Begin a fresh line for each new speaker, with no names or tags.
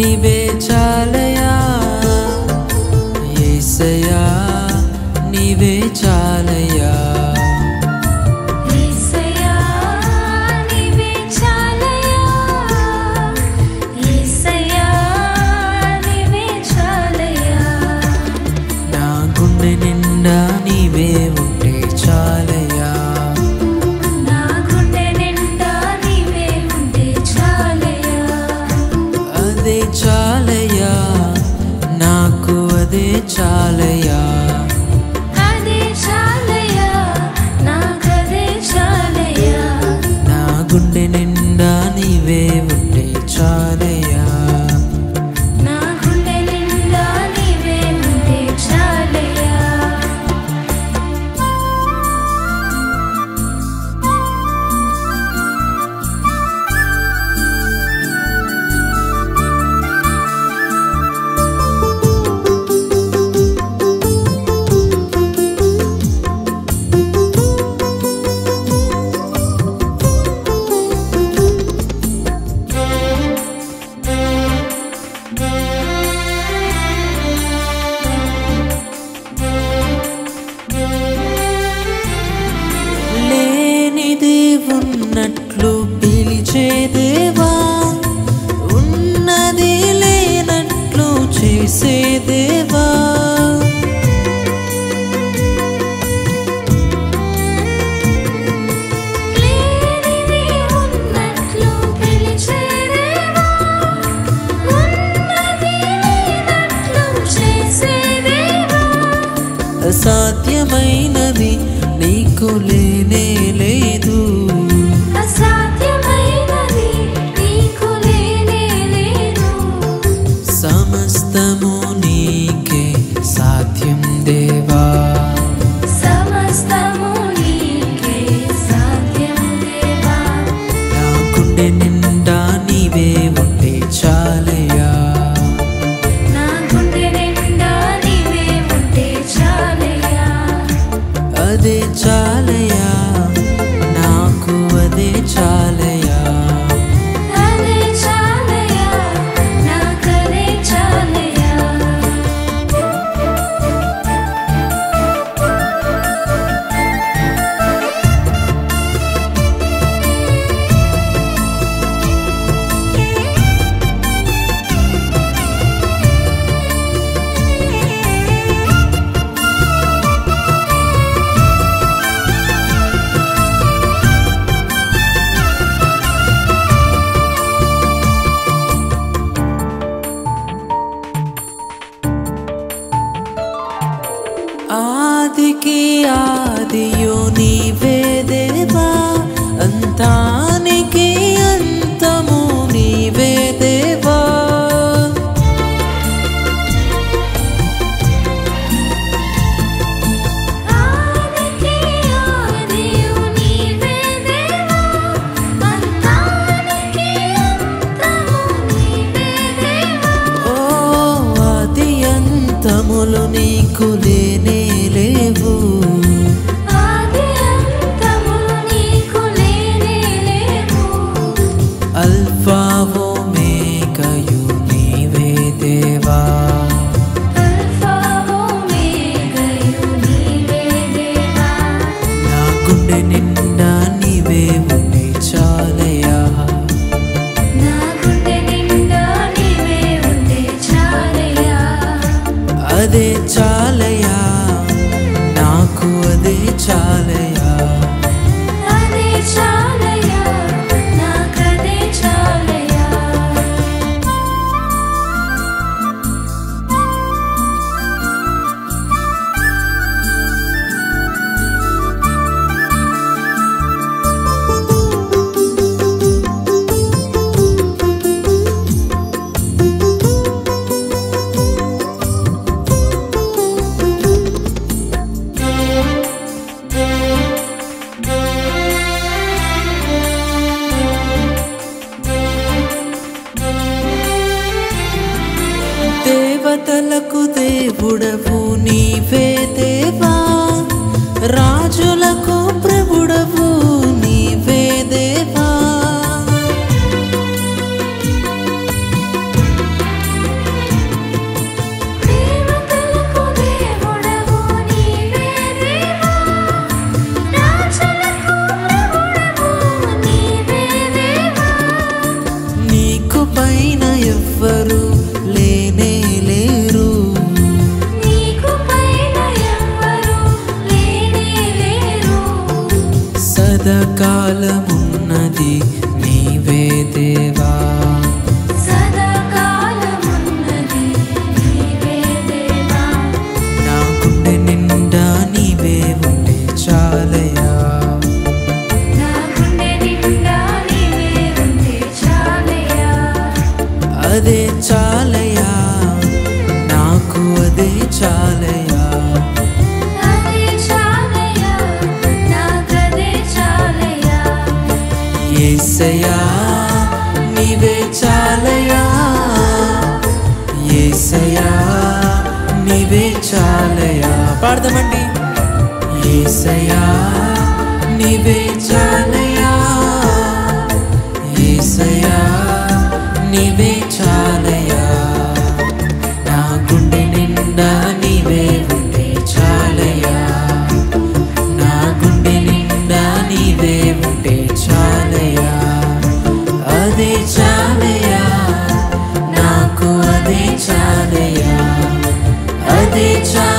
నీవే చాలయా ఏసయ్యా నీవే చాలయా
యేసయ్యా నీవే చాలయా యేసయ్యా నీవే చాలయా
నా గుండె నిండా నీవే ఉంటే చాలయా
నా గుండె నిండా నీవే ఉంటే చాలయా
అదే చాలయా నాకు అదే చాలయా
అదే చాలయా నాకదే చాలయా
నా గుండె నిండా నీవే ఉంటే చాలయా
నా గుండె నిండా నీవే ఉంటే చాలయా
లేనిది ఉన్నట్లు పిలిచేదేవా ఉన్నది లేనట్లు చేసేదేవా
లేనిది ఉన్నట్లు పిలిచేదేవా ఉన్నది లేనట్లు చేసేదేవా
అసాధ్యమైనది నీకు లేనే లేదు
అసాధ్యమైనది నీకు లేనే లేదు
సమస్తము నీకే సాధ్యం దేవా
సమస్తము నీకే సాధ్యం దేవా
నా గుండె నిండా నీవే ఉంటే చాలయా
నా గుండె నిండా నీవే ఉంటే చాలయా
అదే చాలయా నాకు అదే చాలయా
అదే చాలయా నాకదే చాలయా
ఆదికి ఆదియు నీవే దేవా అంతానికి అంతము నీవే దేవా
ఆదికి ఆదియు నీవే దేవా అంతానికి అంతము నీవే దేవా
ఓ ఆది అంతములు నీకు లేనే లేవు
ఆది అంతములు నీకు లేనే లేవు
అల్ఫావో మేకయు నీవే దేవా
అల్ఫా ఓమేగయు నీవే దేవా
నా గుండె నిండా నీవే ఉంటే చాలయా
నా గుండె నిండా నీవే ఉంటే చాలయా
అదే చాలయా నాకు అదే చాలయా
అదే చాలయా నాకదే చాలయా
సదాకాలమున్నది నీవే దేవా
సదాకాలమున్నది నీవే దేవా
నా గుండె నిండా నీవే ఉంటే చాలయా
నా గుండె నిండా నీవే ఉంటే చాలయ్యా
అదే చాలయా నాకు అదే చాలయా
అదే చాలయ్యా నాకదే చాలయ్యా
ఏసయా నీవే చాలయా ఏసయా నీవే చాలయా పాడదామండి ఏసయా నీవే చాలయా ఏసయా నీవే చాలయా నా గుండె నిండా నీవే ఉంటే చాలయా నా గుండె నిండా నీవే ఉంటే చాలయా అదే చాలయా నాకు అదే చాలయా అదే చాలయా